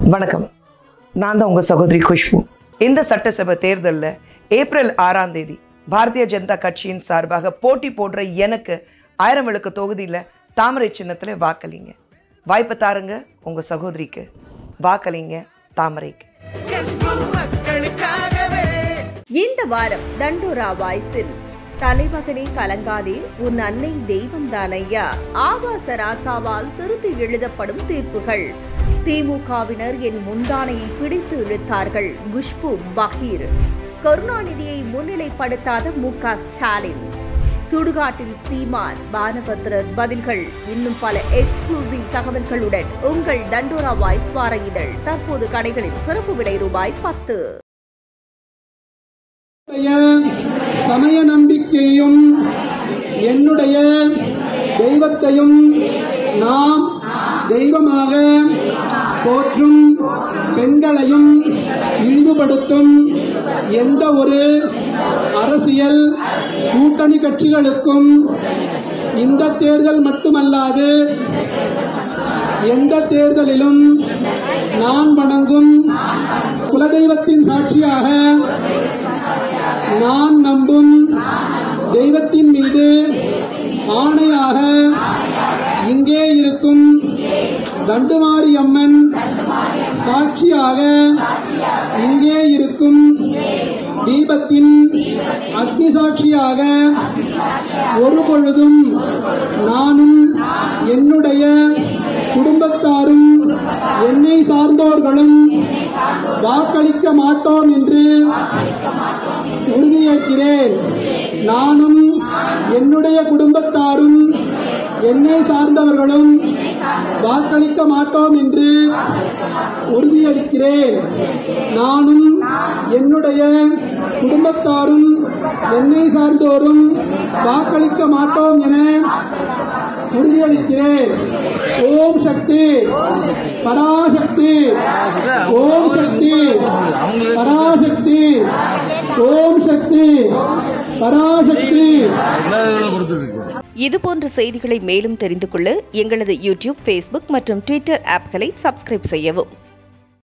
வணக்கம் நான் தான் உங்க சகோதரி குஷ்பு இந்த சட்டசபை தேர்தல்ல ஏப்ரல் ஆறாம் தேதி பாரதிய ஜனதா கட்சியின் சார்பாக போட்டி போடுற எனக்கு ஆயிரம் விளக்கு தொகுதியில தாமரை சின்னத்துல வாக்களிங்க வாய்ப்பு தாருங்க உங்க சகோதரிக்கு வாக்களிங்க தாமரைக்கு இந்த வாரம் தண்டோரா வாய்ஸில் தலைமகனே கலங்காதே உன் அன்னை தெய்வம் தானையா ஆபாச ராசாவால் திருத்தி எழுதப்படும் தீர்ப்புகள் திமுகவினர் என் முந்தானையை பிடித்து இழுத்தார்கள் குஷ்பு பகீர் கருணாநிதியை முன்னிலைப்படுத்தாத மு க ஸ்டாலின் சுடுகாட்டில் சீமான் பானபத்திரர் பதில்கள் இன்னும் பல எக்ஸ்க்ளூசிவ் தகவல்களுடன் உங்கள் தண்டோரா வாய்ஸ் வார இதழ் தற்போது கடைகளில் சிறப்பு விலை ரூபாய் பத்து என்னுடைய சமய நம்பிக்கையும் என்னுடைய தெய்வத்தையும் நாம் தெய்வமாக போற்றும் பெண்களையும் இழிவுபடுத்தும் எந்த ஒரு அரசியல் கூட்டணி கட்சிகளுக்கும் இந்த தேர்தல் மட்டுமல்லாது எந்த தேர்தலிலும் நான் வணங்கும் குலதெய்வத்தின் சாட்சியாக நான் நம்பும் தெய்வத்தின் மீது ஆணையாக இங்கே இருக்கும் தண்டுமாரி அம்மன் சாட்சியாக இங்கே இருக்கும் தீபத்தின் அக்னி சாட்சியாக ஒரு பொழுதும் நானும் என்னுடைய குடும்பத்தாரும் என்னை சார்ந்தோர்களும் வாக்களிக்க மாட்டோம் என்று உறுதியேற்கிறேன் நானும் என்னுடைய குடும்பத்தாரும் என்னை சார்ந்தவர்களும் வாக்களிக்க மாட்டோம் என்று உறுதியளிக்கிறேன் நானும் என்னுடைய குடும்பத்தாரும் என்னை சார்ந்தோரும் வாக்களிக்க மாட்டோம் என உறுதியளிக்கிறேன் ஓம் சக்தி பராசக்தி ஓம் சக்தி பராசக்தி ஓம் சக்தி பராசக்தி இதுபோன்ற செய்திகளை மேலும் தெரிந்து கொள்ள எங்களது யூடியூப் ஃபேஸ்புக் மற்றும் ட்விட்டர் ஆப்களை சப்ஸ்கிரைப் செய்யவும்